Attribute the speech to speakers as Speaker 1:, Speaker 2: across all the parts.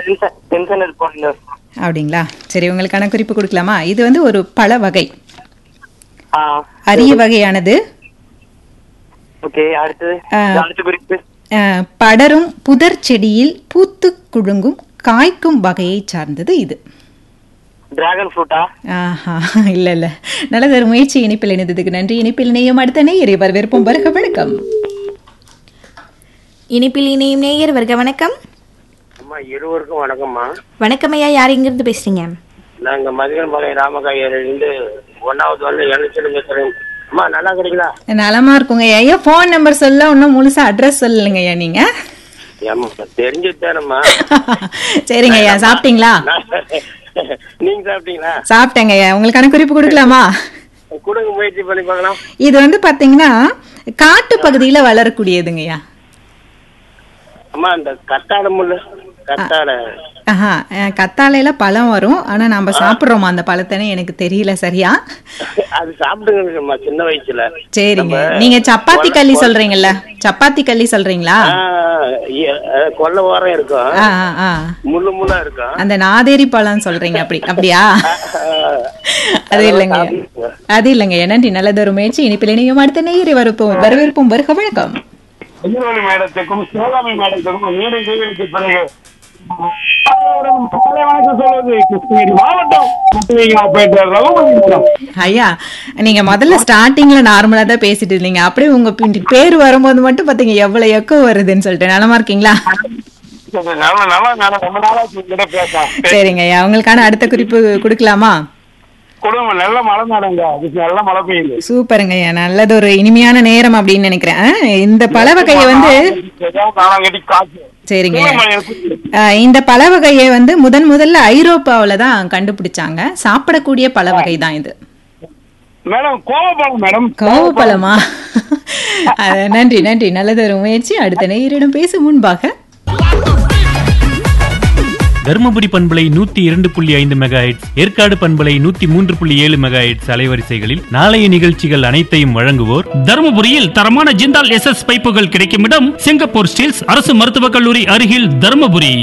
Speaker 1: Tension tension இருக்கும் இந்த
Speaker 2: அப்படிங்களா சரி உங்களுக்கான குறிப்பு கொடுக்கலாமா இது வந்து ஒரு பழ வகை
Speaker 1: ஆ
Speaker 2: அரிய வகையானது
Speaker 1: ஓகே அடுத்தது
Speaker 2: ஆ.
Speaker 1: அடுத்த குறிப்பு
Speaker 2: அஹ், படரும் புதர் செடியில் பூத்து குழுங்கும் காய்க்கும் வகையை சார்ந்தது இது
Speaker 1: டிராகன் ஃப்ரூட்டா
Speaker 2: ஆஹா இல்ல இல்ல நல்லது ஒரு முயற்சி இனிப்பில் இணைந்ததுக்கு நன்றி இனிப்பில் இணையும் அடுத்த நேயரை வரவேற்போம் வருக வணக்கம்
Speaker 3: இனிப்பில் இணையும் நேயர் வருக வணக்கம்
Speaker 1: அம்மா இருவருக்கும் வணக்கம்மா
Speaker 3: வணக்கம் ஐயா யார் எங்கிருந்து பேசுறீங்க
Speaker 1: நாங்க மதிகன் பாளையம் ராமகாயிலிருந்து ஒன்னாவது வந்து எழுநூத்தி பேசுறேன் அம்மா நல்லா கிடைக்கலா
Speaker 2: நலமா இருக்குங்க ஐயா ஃபோன் நம்பர் சொல்ல இன்னும் முழுசா அட்ரஸ் சொல்லலைங்க ஐயா நீங்க
Speaker 1: ஏம்மா தெரிஞ்சுட்டேனம்மா
Speaker 2: சரிங்க ஐயா சாப்பிட்டீங்களா
Speaker 1: நீங்க சாப்பிட்டீங்களா
Speaker 2: சாப்பிட்டேங்க ஐயா உங்களுக்கான குறிப்பு கொடுக்கலாமா
Speaker 1: கொடுங்க முயற்சி பண்ணி பார்க்கலாம்
Speaker 2: இது வந்து பாத்தீங்கன்னா காட்டு பகுதியில வளரக்கூடியதுங்க ஐயா
Speaker 1: அம்மா இந்த கத்தாழை முள்ளு கத்தாழை
Speaker 2: ஆஹா அஹ், கத்தாழையில பழம் வரும் ஆனா நாம சாப்பிடுறோமா அந்த பழத்தைன்னு எனக்கு தெரியல சரியா
Speaker 1: அது சாப்பிடுங்கம்மா சின்ன வயசுல
Speaker 2: சரிங்க நீங்க சப்பாத்தி களி சொல்றீங்கல்ல சப்பாத்தி களி சொல்றீங்களா
Speaker 1: ஆ, இ- அஹ், கொல்லை ஓரம் இருக்கும்
Speaker 2: ஆ ஆ, ஆ
Speaker 1: முள்ளு முள்ளா இருக்கும்
Speaker 2: அந்த நாதேரி பழம் சொல்றீங்க அப்படி அப்படியா அது இல்லைங்க அது இல்லைங்க நன்றி நல்லதொரு முயற்சி இனிப்பில் இணையும் அடுத்த நேயரை வரப்போம் வரவேற்போம் வருக வணக்கம்
Speaker 4: ஐயனோடு மேடத்துக்கும் சிவகாமி மேடத்துக்கும் நீண்ட இடைவெளிக்கு பிறகு அவருடன் காலை வணக்கம் சொல்வது கிருஷ்ணகிரி மாவட்டம் கிருஷ்ணகிரி ஆபரேட்டர் ரகுமதி மேடம்
Speaker 2: ஐயா நீங்க முதல்ல ஸ்டார்டிங்ல நார்மலா தான் பேசிட்டு இருந்தீங்க அப்படியே உங்க பின் பேர் வரும்போது மட்டும் பாத்தீங்க எவ்வளவு எக்கோ வருதுன்னு சொல்லிட்டு நலமா இருக்கீங்களா
Speaker 4: நல்லா நல்லா நல்லா ரொம்ப நாளா உங்ககிட்ட பேச
Speaker 2: சரிங்க ஐயா உங்களுக்கான அடுத்த குறிப்பு கொடுக்கலாமா
Speaker 4: குடும்பம் நல்ல மழை நடங்க அதுக்கு நல்ல மழை பெய்யுது
Speaker 2: சூப்பருங்க ஐயா நல்லது ஒரு இனிமையான நேரம் அப்படின்னு நினைக்கிறேன் ஆ, இந்த பழ வகையை வந்து
Speaker 4: காலம் கட்டி காற்று
Speaker 2: சரிங்க
Speaker 4: சூரிய
Speaker 2: ஐயா.
Speaker 4: மழை இருக்கு.
Speaker 2: ஆ, இந்த பழ வகையை வந்து முதன் முதல்ல ஐரோப்பாவில தான் கண்டுபிடிச்சாங்க சாப்பிடக்கூடிய பழ வகை தான் இது
Speaker 4: மேடம் கோவப்பழம் மேடம்
Speaker 2: கோவப்பழமா அது நன்றி நன்றி நல்லது ஒரு முயற்சி அடுத்த நேயரிடம் பேசும் முன்பாக
Speaker 5: தருமபுரி பண்பலை நூத்தி இரண்டு புள்ளி ஐந்து மெகா ஏற்காடு பண்பலை நூத்தி மூன்று புள்ளி ஏழு மெகா அலைவரிசைகளில் நாளைய நிகழ்ச்சிகள் அனைத்தையும் வழங்குவோர்
Speaker 6: தருமபுரியில் தரமான ஜிந்தால் எஸ் எஸ் பைப்புகள் கிடைக்கும் இடம் சிங்கப்பூர் ஸ்டீல்ஸ் அரசு மருத்துவக் கல்லூரி அருகில் தருமபுரி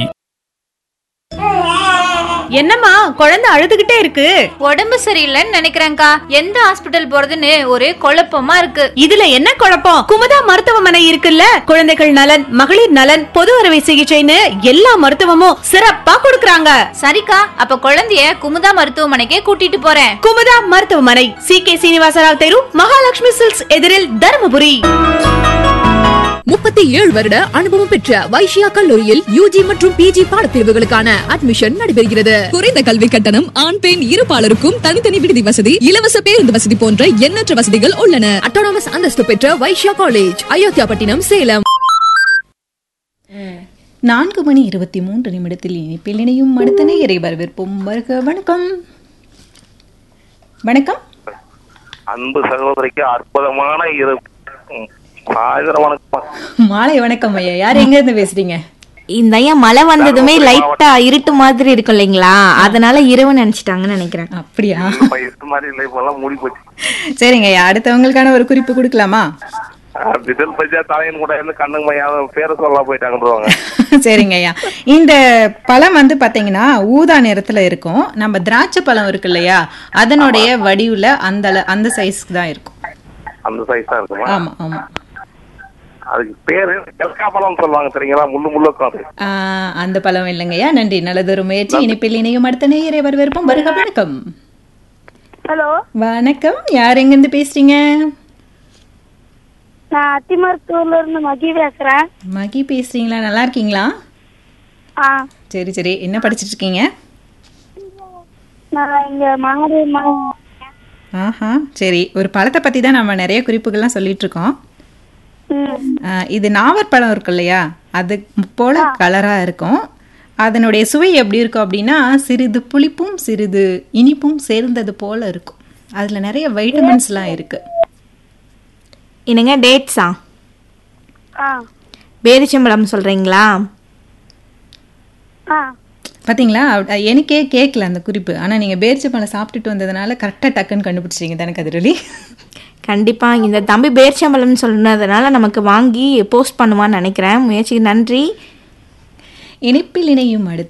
Speaker 3: என்னம்மா குழந்தை அழுதுகிட்டே இருக்கு
Speaker 7: உடம்பு சரியில்லைன்னு நினைக்கிறேன்க்கா எந்த ஹாஸ்பிட்டல் போறதுன்னு ஒரே குழப்பமா இருக்கு
Speaker 3: இதுல என்ன குழப்பம் குமுதா மருத்துவமனை இருக்குல்ல குழந்தைகள் நலன் மகளிர் நலன் பொது அறுவை சிகிச்சைன்னு எல்லா மருத்துவமும் சிறப்பா கொடுக்கறாங்க
Speaker 7: சரிக்கா அப்ப குழந்தைய குமுதா மருத்துவமனைக்கே கூட்டிட்டு போறேன்
Speaker 3: குமுதா மருத்துவமனை சி கே சீனிவாசராவ் தெரு மகாலட்சுமி சில்க்ஸ் எதிரில் தருமபுரி
Speaker 8: முப்பத்தி ஏழு வருட அனுபவம் பெற்ற வைஷ்யா கல்லூரியில் யூஜி மற்றும் பிஜி பாடப்பிரிவுகளுக்கான அட்மிஷன் நடைபெறுகிறது குறைந்த கல்வி கட்டணம் ஆண் பெண் இருபாலருக்கும் தனித்தனி விடுதி வசதி இலவச பேருந்து வசதி போன்ற எண்ணற்ற வசதிகள் உள்ளன அட்டானமஸ் அந்தஸ்து பெற்ற வைஷ்யா காலேஜ் அயோத்தியாபட்டினம் சேலம்
Speaker 2: நான்கு மணி இருபத்தி மூன்று நிமிடத்தில் இனிப்பில் இணையும் அடுத்த நேயரை வரவேற்போம் வருக வணக்கம் வணக்கம்
Speaker 9: அன்பு சகோதரிக்கு அற்புதமான இரு ம், சாயந்தரம் வணக்கம்
Speaker 2: மாலை வணக்கம் ஐயா யார் எங்க இருந்து பேசுறீங்க
Speaker 3: இந்த ஐயா மழை வந்ததுமே லைட்டா இருட்டு மாதிரி இருக்கும் இல்லைங்களா அதனால இரவு நினைச்சிட்டாங்கன்னு நினைக்கிறேன்
Speaker 2: அப்படியா
Speaker 9: இப்ப இது மாதிரி இல்லை இப்பெல்லாம் மூடி போச்சு
Speaker 2: சரிங்க ஐயா அடுத்தவங்களுக்கான ஒரு குறிப்பு கொடுக்கலாமா
Speaker 9: திடல் பஜா தலையன் கூட இருந்து கண்ணுங்க மையாத பேரை சொல்ல போயிட்டாங்கன்றுவாங்க
Speaker 2: சரிங்க ஐயா இந்த பழம் வந்து பாத்தீங்கன்னா ஊதா நிறத்துல இருக்கும் நம்ம திராட்சை பழம் இருக்கு இல்லையா அதனுடைய வடிவுல அந்த அள- அந்த சைஸ்க்கு தான் இருக்கும்
Speaker 9: அந்த சைஸ் தான் இருக்குமா
Speaker 2: ஆமா ஆமா
Speaker 9: அதுக்கு பேரு எல்கா பழம் சொல்லுவாங்க தெரியுங்களா முள்ளு முள்ளு உட்காந்து
Speaker 2: ஆஹ், அந்த பழம் இல்லைங்கய்யா நன்றி நல்லதொரு முயற்சி இனிப்பில் இணையும் அடுத்த நேயரை வரவேற்போம் வருக வணக்கம்
Speaker 10: ஹலோ
Speaker 2: வணக்கம் யார் எங்கிருந்து பேசுறீங்க
Speaker 10: நான் அத்திமருத்தூர்ல இருந்து மகி பேசுறேன்
Speaker 2: மகி பேசுறீங்களா நல்லா இருக்கீங்களா
Speaker 10: ஆ
Speaker 2: சரி சரி என்ன படிச்சிட்டு இருக்கீங்க
Speaker 10: நான் இங்க மாறு மா-
Speaker 2: ஆஹா சரி ஒரு பழத்தை பத்தி தான் நம்ம நிறைய குறிப்புகள்லாம் சொல்லிட்டு இருக்கோம்
Speaker 10: ம்.
Speaker 2: ஆஹ், இது நாவற்பழம் இருக்கு இல்லையா அது போல கலரா இருக்கும் அதனுடைய சுவை எப்படி இருக்கும் அப்படின்னா சிறிது புளிப்பும் சிறிது இனிப்பும் சேர்ந்தது போல இருக்கும் அதுல நிறைய வைட்டமின்ஸ்லாம் இருக்கு
Speaker 3: என்னங்க டேட்ஸா
Speaker 10: ஆ
Speaker 3: பேரிச்சம்பழம் சொல்றீங்களா
Speaker 10: ஆ
Speaker 2: பாத்தீங்களா அவ- எனக்கே கேட்கல அந்த குறிப்பு ஆனா நீங்க பேரிச்சம்பழம் சாப்பிட்டுட்டு வந்ததுனால கரெக்டா டக்குன்னு கண்டுபிடிச்சிங்க தானே கதிரொலி
Speaker 3: கண்டிப்பா இந்த தம்பி பேரிச்சம்பழம் சொன்னதுனால நமக்கு வாங்கி போஸ்ட் பண்ணுவான்னு நினைக்கிறேன் முயற்சிக்கு நன்றி
Speaker 2: இனிப்பில் இணையும் அடுத்த